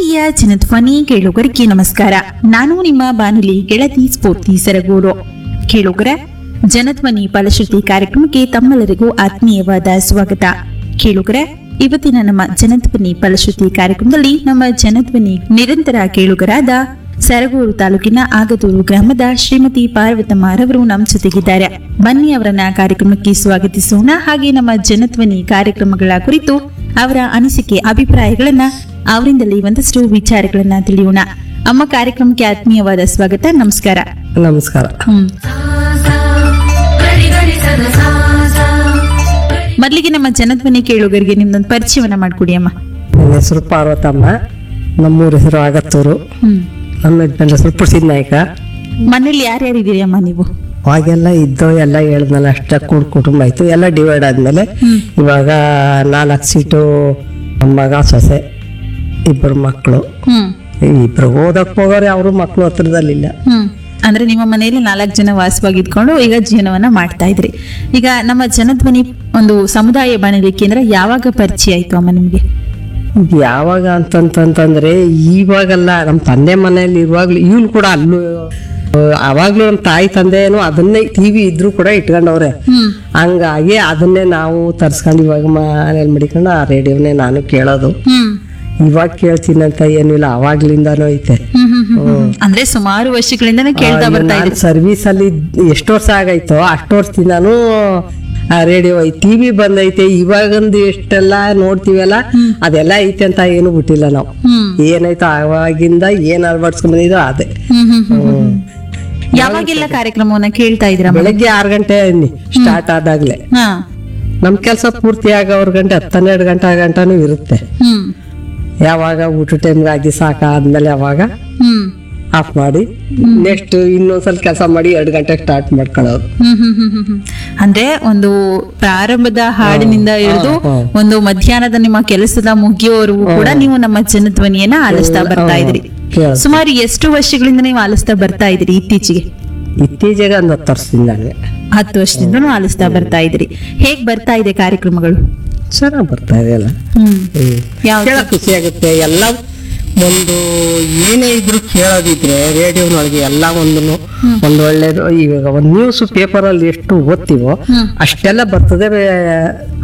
ಪ್ರೀತಿಯ ಜನಧ್ವನಿ ಕೇಳುಗರಿಗೆ ನಮಸ್ಕಾರ ನಾನು ನಿಮ್ಮ ಬಾನುಲಿ ಗೆಳತಿ ಸ್ಫೂರ್ತಿ ಸರಗೂರು ಕೇಳುಗರ ಜನಧ್ವನಿ ಫಲಶ್ರುತಿ ಕಾರ್ಯಕ್ರಮಕ್ಕೆ ತಮ್ಮೆಲ್ಲರಿಗೂ ಆತ್ಮೀಯವಾದ ಸ್ವಾಗತ ಕೇಳುಗರ ಇವತ್ತಿನ ನಮ್ಮ ಜನಧ್ವನಿ ಫಲಶ್ರುತಿ ಕಾರ್ಯಕ್ರಮದಲ್ಲಿ ನಮ್ಮ ಜನಧ್ವನಿ ನಿರಂತರ ಕೇಳುಗರಾದ ಸರಗೂರು ತಾಲೂಕಿನ ಆಗದೂರು ಗ್ರಾಮದ ಶ್ರೀಮತಿ ಪಾರ್ವತಮ್ಮರವರು ನಮ್ಮ ಜೊತೆಗಿದ್ದಾರೆ ಬನ್ನಿ ಅವರನ್ನ ಕಾರ್ಯಕ್ರಮಕ್ಕೆ ಸ್ವಾಗತಿಸೋಣ ಹಾಗೆ ನಮ್ಮ ಜನಧ್ವನಿ ಕಾರ್ಯಕ್ರಮಗಳ ಕುರಿತು ಅವರ ಅನಿಸಿಕೆ ಅಭಿಪ್ರಾಯಗಳನ್ನ ಅವರಿಂದಲೇ ಒಂದಷ್ಟು ವಿಚಾರಗಳನ್ನ ತಿಳಿಯೋಣ ಅಮ್ಮ ಕಾರ್ಯಕ್ರಮಕ್ಕೆ ಆತ್ಮೀಯವಾದ ಸ್ವಾಗತ ನಮಸ್ಕಾರ ನಮಸ್ಕಾರ ಹ್ಮ್ ಮೊದಲಿಗೆ ನಮ್ಮ ಜನಧ್ವನಿ ಕೇಳುಗರಿಗೆ ನಿಮ್ದೊಂದು ಪರಿಚಯವನ್ನ ಮಾಡ್ಕೊಡಿ ಅಮ್ಮ ನನ್ನ ಹೆಸರು ಪಾರ್ವತಮ್ಮ ನಮ್ಮೂರ ಹೆಸರು ಆಗತ್ತೂರು ಹ್ಮ್ ನಮ್ಮ ಯಜಮಾನ್ ಹೆಸರು ಪುರುಷಿದ್ ನಾಯಕ ಮನೇಲಿ ಯಾರ್ಯಾರು ಇದೀರಿ ಅಮ್ಮ ನೀವು ಅವಾಗೆಲ್ಲ ಇದ್ದೋ ಎಲ್ಲ ಹೇಳಿದ್ಮೇಲೆ ಅಷ್ಟ ಕೂಡ್ ಕುಟುಂಬ ಆಯ್ತು ಎಲ್ಲ ಡಿವೈಡ್ ಆದ್ಮೇಲೆ ಹ್ಮ್. ಇವಾಗ ನಾಲ್ಕು ಸೀಟು ನಮ್ಮ ಮಗ ಸೊಸೆ ಇಬ್ಬರು ಮಕ್ಕಳು ಹ್ಮ್ ಇಬ್ರು ಓದಕ್ ಹೋಗೋರು ಅವರು ಮಕ್ಕಳು ಹತ್ರದಲ್ಲಿಲ್ಲ ಹ್ಮ್ ಅಂದ್ರೆ ನಿಮ್ಮ ಮನೆಯಲ್ಲಿ ನಾಲ್ಕು ಜನ ವಾಸವಾಗಿದ್ಕೊಂಡು ಈಗ ಜೀವನವನ್ನ ಮಾಡ್ತಾ ಇದ್ರಿ ಈಗ ನಮ್ಮ ಜನಧ್ವನಿ ಒಂದು ಸಮುದಾಯ ಬಾನುಲಿ ಕೇಂದ್ರ ಯಾವಾಗ ಪರಿಚಯ ಆಯ್ತು ಅಮ್ಮ ನಿಮ್ಗೆ ಯಾವಾಗ ಅಂತಂತಂದ್ರೆ ಇವಾಗಲ್ಲ ನಮ್ಮ ತಂದೆ ಮನೆಯಲ್ಲಿ ಇರುವಾಗ್ಲೂ ಇವ್ನು ಕೂಡ ಅಲ್ಲೂ ಅವಾಗ್ಲೂ ನಮ್ಮ ತಾಯಿ ತಂದೆನೂ ಅದನ್ನೇ ಟಿವಿ ಇದ್ರು ಕೂಡ ಇಟ್ಕೊಂಡವ್ರೆ ಹ್ಮ್ ಹಂಗಾಗಿ ಅದನ್ನೇ ನಾವು ತರ್ಸ್ಕೊಂಡು ಇವಾಗ ಮನೇಲಿ ಮಡಿಕೊಂಡು ಆ ರೇಡಿಯೋನೇ ನಾನು ಕೇಳೋದು ಹ್ಮ್ ಇವಾಗ ಕೇಳ್ತೀನಿ ಅಂತ ಏನಿಲ್ಲ ಅವಾಗ್ಲಿಂದಾನು ಐತೆ ಹ್ಮ್ ಹ್ಮ್ ಹ್ಮ್ ಹ್ಮ್. ಅಂದ್ರೆ ಸುಮಾರು ವರ್ಷಗಳಿಂದನೇ ಕೇಳ್ತಾ ಬರ್ತಾ ಇದ್ರಿ ಸರ್ವಿಸ್ ಅಲ್ಲಿ ಎಷ್ಟು ವರ್ಷ ಆಗೈತೋ ಅಷ್ಟು ವರ್ಷದಿಂದಾನು ಆ ರೇಡಿಯೋ ಟಿವಿ ಬಂದೈತೆ ಇವಾಗಂದು ಎಷ್ಟೆಲ್ಲ ನೋಡ್ತೀವಲ್ಲ ಅದೆಲ್ಲ ಐತೆ ಅಂತ ಏನು ಬಿಟ್ಟಿಲ್ಲ ನಾವು ಹ್ಮ್ ಏನಾಯ್ತು ಅವಾಗಿಂದ ಏನ್ ಅಳವಡಿಸ್ಕೊಂಡ್ ಬಂದಿದ್ದೋ ಅದೇ ಹ್ಮ್ ಹ್ಮ್ ಹ್ಮ್ ಹ್ಮ್. ಯಾವಾಗೆಲ್ಲ ಕಾರ್ಯಕ್ರಮವನ್ನ ಕೇಳ್ತಾ ಇದ್ರಮ್ಮ ಬೆಳಗ್ಗೆ ಆರು ಗಂಟೆ ಸ್ಟಾರ್ಟ್ ಆದಾಗ್ಲೆ ಹಾ ನಮ್ ಕೆಲಸ ಪೂರ್ತಿ ಆಗೋರ್ ಗಂಟೆ ಹತ್ತೆರಡು ಗಂಟೆ ಗಂಟನೂ ಇರುತ್ತೆ ಹ್ಮ್ ಯಾವಾಗ ಊಟ ಟೈಮ್ಗೆ ಆಗಿ ಸಾಕಾದ್ಮೇಲೆ ಅವಾಗ ಹ್ಮ್ ಆಫ್ ಮಾಡಿ ನೆಕ್ಸ್ಟ್ ಇನ್ನೊಂದ್ಸಲ ಕೆಲಸ ಮಾಡಿ ಎರಡು ಗಂಟೆ ಸ್ಟಾರ್ಟ್ ಮಾಡ್ಕೊಳ್ಳೋದು ಹ್ಮ್ ಹ್ಮ್ ಹ್ಮ್ ಹ್ಮ್ ಹ್ಮ್. ಅಂದ್ರೆ ಒಂದು ಪ್ರಾರಂಭದ ಹಾಡಿನಿಂದ ಹಿಡಿದು ಹಾ. ಒಂದು ಮಧ್ಯಾಹ್ನದ ನಿಮ್ಮ ಕೆಲಸದ ಮುಗಿಯೋವರೆಗೂ ಕೂಡ ನೀವು ನಮ್ಮ ಜನಧ್ವನಿಯನ್ನ ಆಲಿಸ್ತಾ ಬರ್ತಾ ಇದ್ರಿ ಕೇಳೋದು. ಸುಮಾರು ಎಷ್ಟು ವರ್ಷಗಳಿಂದ ನೀವು ಆಲಿಸ್ತಾ ಬರ್ತಾ ಇದ್ರಿ ಇತ್ತೀಚೆಗೆ ಇತ್ತೀಚೆಗೆ ಒಂದು ಹತ್ತು ವರ್ಷದಿಂದ ನನಗೆ ಹತ್ತು ವರ್ಷದಿಂದ ಆಲಿಸ್ತಾ ಬರ್ತಾ ಇದ್ರಿ ಹೇಗ್ ಬರ್ತಾ ಇದೆ ಕಾರ್ಯಕ್ರಮಗಳು ಚೆನ್ನಾಗಿ ಬರ್ತಾ ಇದೆ ಎಲ್ಲ ಹ್ಮ್ ಹ್ಮ್. ಯಾವ್ದು? ಕೇಳಕ್ ಖುಷಿ ಆಗುತ್ತೆ ಎಲ್ಲ ಒಂದು ಏನೇ ಇದ್ರು ಕೇಳೋದಿದ್ರೆ ರೇಡಿಯೋನೊಳಗೆ ಎಲ್ಲ ಒಂದನ್ನು ಒಂದು ಒಳ್ಳೇದು ಇವಾಗ ಒಂದು ನ್ಯೂಸ್ ಪೇಪರ್ ಅಲ್ಲಿ ಎಷ್ಟು ಓದ್ತೀವೋ ಹ್ಮ್. ಅಷ್ಟೆಲ್ಲ ಬರ್ತದೆ